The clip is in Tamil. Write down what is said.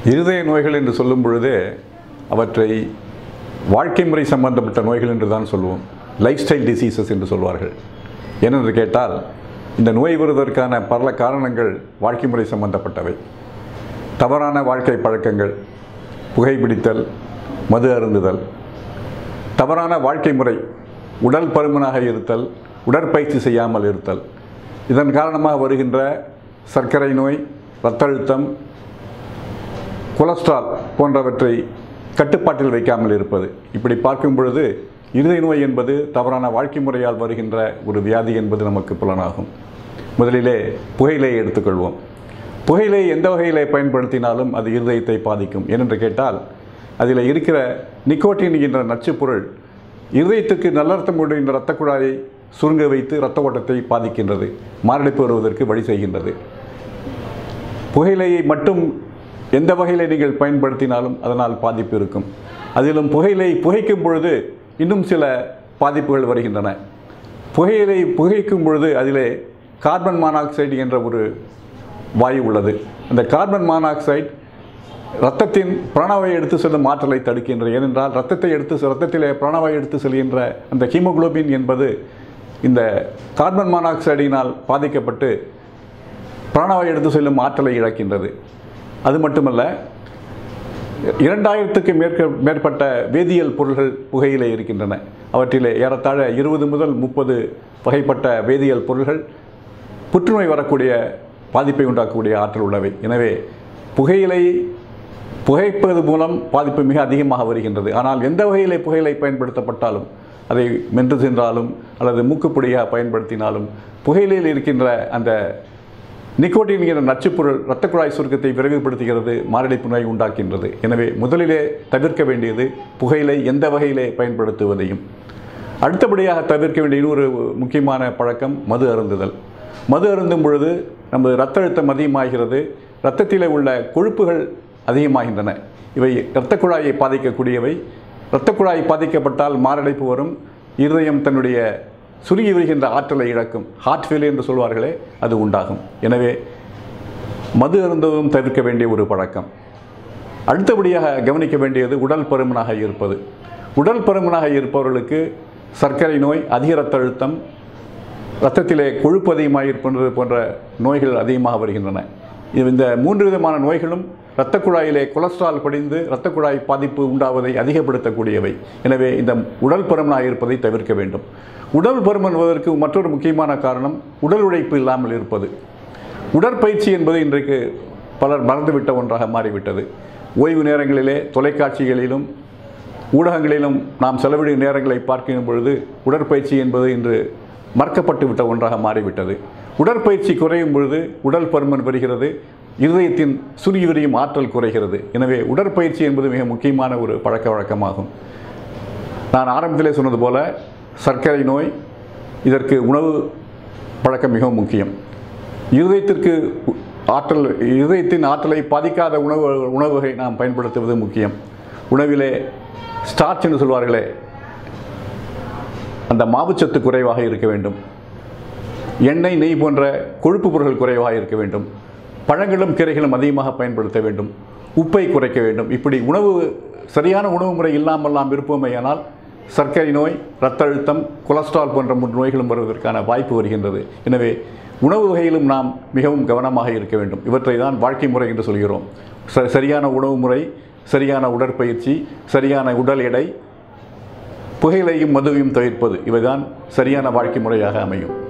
இருதய நோய்கள் என்று சொல்லும் பொழுதே அவற்றை வாழ்க்கை முறை சம்பந்தப்பட்ட நோய்கள் என்று தான் சொல்லுவோம் லைஃப் ஸ்டைல் டிசீசஸ் என்று சொல்வார்கள் ஏனென்று கேட்டால் இந்த நோய் வருவதற்கான பல காரணங்கள் வாழ்க்கை முறை சம்பந்தப்பட்டவை தவறான வாழ்க்கை பழக்கங்கள் புகைப்பிடித்தல் மது அருந்துதல் தவறான வாழ்க்கை முறை உடல் பருமனாக இருத்தல் உடற்பயிற்சி செய்யாமல் இருத்தல் இதன் காரணமாக வருகின்ற சர்க்கரை நோய் இரத்த அழுத்தம் கொலஸ்ட்ரால் போன்றவற்றை கட்டுப்பாட்டில் வைக்காமல் இருப்பது இப்படி பார்க்கும் பொழுது இருதய நோய் என்பது தவறான வாழ்க்கை முறையால் வருகின்ற ஒரு வியாதி என்பது நமக்கு புலனாகும் முதலிலே புகையிலையை எடுத்துக்கொள்வோம் புகையிலை எந்த வகையிலே பயன்படுத்தினாலும் அது இருதயத்தை பாதிக்கும் ஏனென்று கேட்டால் அதில் இருக்கிற நிக்கோட்டின் என்ற நச்சுப் பொருள் இருதயத்துக்கு நல்லர்த்தம் கொண்ட இரத்த குழாயை சுருங்க வைத்து இரத்த ஓட்டத்தை பாதிக்கின்றது மாரடைப்பு வருவதற்கு வழி செய்கின்றது புகையிலையை மட்டும் எந்த வகையில் நீங்கள் பயன்படுத்தினாலும் அதனால் பாதிப்பு இருக்கும் அதிலும் புகையிலை புகைக்கும் பொழுது இன்னும் சில பாதிப்புகள் வருகின்றன புகையிலை புகைக்கும் பொழுது அதிலே கார்பன் மானாக்சைடு என்ற ஒரு வாயு உள்ளது அந்த கார்பன் மானாக்சைடு ரத்தத்தின் பிராணவாயை எடுத்து செல்லும் ஆற்றலை தடுக்கின்றது ஏனென்றால் ரத்தத்தை எடுத்து செ- ரத்தத்திலே பிராணவாயை எடுத்து செல்கின்ற அந்த ஹீமோகுளோபின் என்பது இந்த கார்பன் மானாக்சைடினால் பாதிக்கப்பட்டு பிராணவாயு எடுத்து செல்லும் ஆற்றலை இழக்கின்றது அது மட்டுமல்ல இரண்டாயிரத்துக்கு மேற்க மேற்பட்ட வேதியியல் பொருள்கள் புகையிலே இருக்கின்றன அவற்றிலே ஏறத்தாழ இருபது முதல் முப்பது வகைப்பட்ட வேதியியல் பொருள்கள் புற்றுநோய் வரக்கூடிய பாதிப்பை உண்டாக்கக்கூடிய ஆற்றல் உள்ளவை எனவே புகையிலை புகைப்பது மூலம் பாதிப்பு மிக அதிகமாக வருகின்றது ஆனால் எந்த வகையிலே புகையிலை பயன்படுத்தப்பட்டாலும் அதை மென்று சென்றாலும் அல்லது மூக்குப்பொடியாக பயன்படுத்தினாலும் புகையிலையில் இருக்கின்ற அந்த நிக்கோட்டின் என்ற நச்சுப்பொருள் இரத்த குழாய் சுருக்கத்தை விரைவுபடுத்துகிறது மாரடைப்பு நோய் உண்டாக்கின்றது எனவே முதலிலே தவிர்க்க வேண்டியது புகையிலை எந்த வகையிலே பயன்படுத்துவதையும் அடுத்தபடியாக தவிர்க்க வேண்டிய இன்னொரு முக்கியமான பழக்கம் மது அருந்துதல் மது அருந்தும் பொழுது நமது இரத்த அழுத்தம் அதிகமாகிறது இரத்தத்திலே உள்ள கொழுப்புகள் அதிகமாகின்றன இவை இரத்த குழாயை பாதிக்கக்கூடியவை இரத்த குழாய் பாதிக்கப்பட்டால் மாரடைப்பு வரும் இருதயம் தன்னுடைய சுருங்கி வருகின்ற ஆற்றலை இழக்கும் ஹார்ட் ஃபெயிலியர் என்று சொல்வார்களே அது உண்டாகும் எனவே மது அருந்தவும் தவிர்க்க வேண்டிய ஒரு பழக்கம் அடுத்தபடியாக கவனிக்க வேண்டியது உடல் பருமனாக இருப்பது உடல் பருமனாக இருப்பவர்களுக்கு சர்க்கரை நோய் அதிக இரத்த அழுத்தம் இரத்தத்திலே கொழுப்பு அதிகமாக இருப்பது போன்ற நோய்கள் அதிகமாக வருகின்றன இது இந்த மூன்று விதமான நோய்களும் இரத்த குழாயிலே கொலஸ்ட்ரால் படிந்து இரத்த குழாய் பாதிப்பு உண்டாவதை அதிகப்படுத்தக்கூடியவை எனவே இந்த உடல் பருமனாக இருப்பதை தவிர்க்க வேண்டும் உடல் பருமன் வருவதற்கு மற்றொரு முக்கியமான காரணம் உடல் உழைப்பு இல்லாமல் இருப்பது உடற்பயிற்சி என்பது இன்றைக்கு பலர் மறந்துவிட்ட ஒன்றாக மாறிவிட்டது ஓய்வு நேரங்களிலே தொலைக்காட்சிகளிலும் ஊடகங்களிலும் நாம் செலவிடும் நேரங்களை பார்க்கும் பொழுது உடற்பயிற்சி என்பது இன்று மறக்கப்பட்டு விட்ட ஒன்றாக மாறிவிட்டது உடற்பயிற்சி குறையும் பொழுது உடல் பருமன் வருகிறது இருதயத்தின் சுருங்கி விரியும் ஆற்றல் குறைகிறது எனவே உடற்பயிற்சி என்பது மிக முக்கியமான ஒரு பழக்க வழக்கமாகும் நான் ஆரம்பத்திலே சொன்னது போல சர்க்கரை நோய் இதற்கு உணவு பழக்கம் மிகவும் முக்கியம் இருதயத்திற்கு உ- ஆற்றல் இருதயத்தின் ஆற்றலை பாதிக்காத உணவு உணவு வகை நாம் பயன்படுத்துவது முக்கியம் உணவிலே ஸ்டார்ச் என்று சொல்வார்களே அந்த மாவுச்சத்து குறைவாக இருக்க வேண்டும் எண்ணெய் நெய் போன்ற கொழுப்பு பொருட்கள் குறைவாக இருக்க வேண்டும் பழங்களும் கீரைகளும் அதிகமாக பயன்படுத்த வேண்டும் உப்பை குறைக்க வேண்டும் இப்படி உணவு சரியான உணவு முறை இல்லாமல் நாம் இருப்போமேயானால் சர்க்கரை நோய் இரத்த அழுத்தம் கொலஸ்ட்ரால் போன்ற மூன்று நோய்களும் வருவதற்கான வாய்ப்பு வருகின்றது எனவே உணவு வகையிலும் நாம் மிகவும் கவனமாக இருக்க வேண்டும் இவற்றை தான் வாழ்க்கை முறை என்று சொல்கிறோம் ச- சரியான உணவு முறை சரியான உடற்பயிற்சி சரியான உடல் எடை புகையிலையும் மதுவையும் தவிர்ப்பது இவைதான் சரியான வாழ்க்கை முறையாக அமையும்